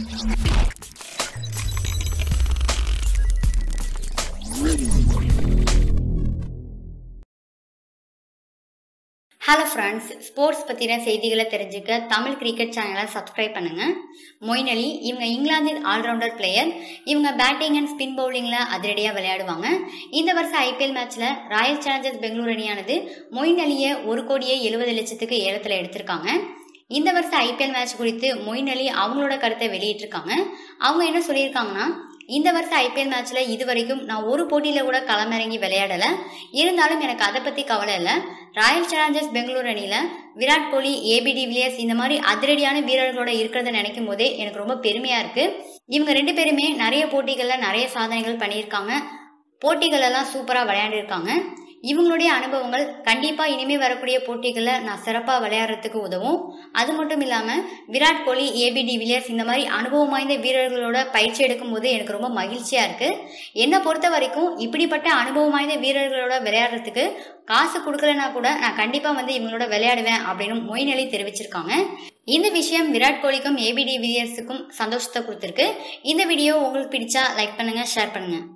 hello friends sports பற்றின செய்திகளை தெரிஞ்சுக்க தமிழ் கிரிக்கெட் சேனலை சப்ஸ்கிரைப் பண்ணுங்க மொயின் அலி இவங்க இங்கிலாந்தின் ஆல்ரவுண்டர் பிளேயர் இவங்க பேட்டிங் அண்ட் ஸ்பின் பவுலிங்கில் அதிரடியாக விளையாடுவாங்க இந்த வருஷம் ஐபிஎல் மேட்ச்சில் ராயல் சேலஞ்சர்ஸ் பெங்களூர் அணியானது மொயின் அலியை ஒரு கோடியே எழுபது லட்சத்துக்கு ஏலத்தில் எடுத்திருக்காங்க இந்த வருஷம் ஐபிஎல் மேட்ச் குறித்து மொயின் அலி அவங்களோட கருத்தை வெளியிட்டிருக்காங்க அவங்க என்ன சொல்லியிருக்காங்கன்னா இந்த வருஷம் ஐபிஎல் மேட்ச்சில் இது வரைக்கும் நான் ஒரு போட்டியில் கூட களமிறங்கி விளையாடலை இருந்தாலும் எனக்கு அதை பற்றி கவலை இல்லை ராயல் சேலஞ்சர்ஸ் பெங்களூர் அணியில் விராட் கோலி ஏபி டிவிலியர்ஸ் இந்த மாதிரி அதிரடியான வீரர்களோட இருக்கிறத நினைக்கும் போதே எனக்கு ரொம்ப பெருமையாக இருக்குது இவங்க ரெண்டு பேருமே நிறைய போட்டிகளில் நிறைய சாதனைகள் பண்ணியிருக்காங்க போட்டிகள் எல்லாம் சூப்பராக விளையாண்டிருக்காங்க இவங்களுடைய அனுபவங்கள் கண்டிப்பாக இனிமேல் வரக்கூடிய போட்டிகளில் நான் சிறப்பாக விளையாடுறதுக்கு உதவும் அது மட்டும் இல்லாமல் விராட் கோலி ஏபி டிவிலியர்ஸ் இந்த மாதிரி அனுபவம் வாய்ந்த வீரர்களோட பயிற்சி எடுக்கும் போது எனக்கு ரொம்ப மகிழ்ச்சியாக இருக்குது என்னை பொறுத்த வரைக்கும் இப்படிப்பட்ட அனுபவம் வாய்ந்த வீரர்களோட விளையாடுறதுக்கு காசு கொடுக்கலனா கூட நான் கண்டிப்பாக வந்து இவங்களோட விளையாடுவேன் அப்படின்னு மொயின் அலி தெரிவிச்சிருக்காங்க இந்த விஷயம் விராட் கோலிக்கும் ஏபி டிவிலியர்ஸுக்கும் சந்தோஷத்தை கொடுத்துருக்கு இந்த வீடியோ உங்களுக்கு பிடிச்சா லைக் பண்ணுங்கள் ஷேர் பண்ணுங்கள்